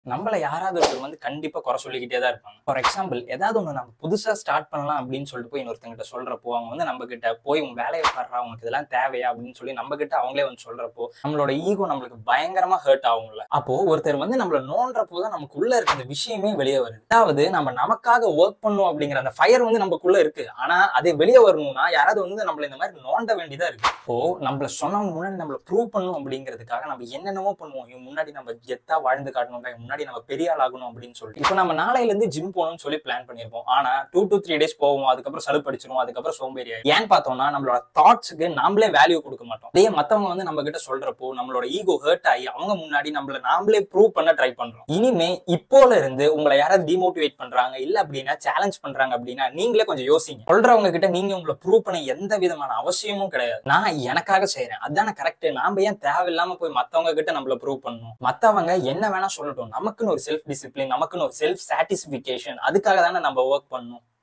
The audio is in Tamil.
நம்மள யாராவது ஒருத்தர் வந்து கண்டிப்பா குறை சொல்லிக்கிட்டே தான் இருப்பாங்க ஃபார் எக்ஸாம்பிள் ஏதாவது ஒண்ணு நம்ம புதுசா ஸ்டார்ட் பண்ணலாம் அப்படின்னு சொல்லிட்டு போய் இன்னொருத்தங்கிட்ட சொல்றப்போ அவங்க வந்து நம்ம கிட்ட போய் உன் வேலையை பாடுறா உனக்கு இதெல்லாம் தேவையா அப்படின்னு சொல்லி நம்ம கிட்ட அவங்களே வந்து சொல்றப்போ நம்மளோட ஈகோ நம்மளுக்கு பயங்கரமா ஹர்ட் ஆகும்ல அப்போ ஒருத்தர் வந்து நம்மள நோன்றப்போ தான் நமக்குள்ள இருக்க அந்த விஷயமே வெளியே வருது அதாவது நம்ம நமக்காக ஒர்க் பண்ணும் அப்படிங்கிற அந்த ஃபயர் வந்து நமக்குள்ள இருக்கு ஆனா அது வெளியே வரணும்னா யாராவது வந்து நம்மள இந்த மாதிரி நோண்ட வேண்டியதா இருக்கு இப்போ நம்மள சொன்னவங்க முன்னாடி நம்மள ப்ரூவ் பண்ணும் அப்படிங்கிறதுக்காக நம்ம என்னென்னமோ பண்ணுவோம் இவன் முன்னாடி நம்ம கெத்தா வாழ்ந்து காட்டணும் இவன் முன்னாடி நம்ம பெரிய ஆள் ஆகணும் அப்படின்னு சொல்லிட்டு இப்போ நம்ம நாளையில இருந்து ஜிம் போகணும்னு சொல்லி பிளான் பண்ணிருப்போம் ஆனா டூ டு த்ரீ டேஸ் போவோம் அதுக்கப்புறம் சலுப்படிச்சிரும் அதுக்கப்புறம் சோம்பேறி ஆயிடும். ஏன்னு பார்த்தோம்னா நம்மளோட தாட்ஸுக்கு நாமளே வேல்யூ கொடுக்க மாட்டோம் அதே மத்தவங்க வந்து நம்ம கிட்ட சொல்றப்போ நம்மளோட ஈகோ ஹர்ட் ஆகி அவங்க முன்னாடி நம்மள நாமளே ப்ரூவ் பண்ண ட்ரை பண்றோம் இனிமே இப்போல இருந்து உங்களை யாராவது டிமோட்டிவேட் பண்றாங்க இல்ல அப்படின்னா சேலஞ்ச் பண்றாங்க அப்படின்னா நீங்களே கொஞ்சம் யோசிங்க சொல்றவங்க கிட்ட நீங்க உங்களை ப்ரூவ் பண்ண எந்த விதமான அவசியமும் கிடையாது நான் எனக்காக செய்றேன் அதான கரெக்ட் நாம ஏன் தேவையில்லாம போய் மத்தவங்க கிட்ட நம்மள ப்ரூவ் பண்ணணும் மத்தவங்க என்ன வேணா சொல்லட்டும் நமக்குன்னு ஒரு செல்ஃப் டிசிப்ளின் நமக்குன்னு ஒரு செல்ஃப் சாட்டிஸ்பிகேஷன் அதுக்காக தானே நம்ம ஒர்க் பண்ணணும்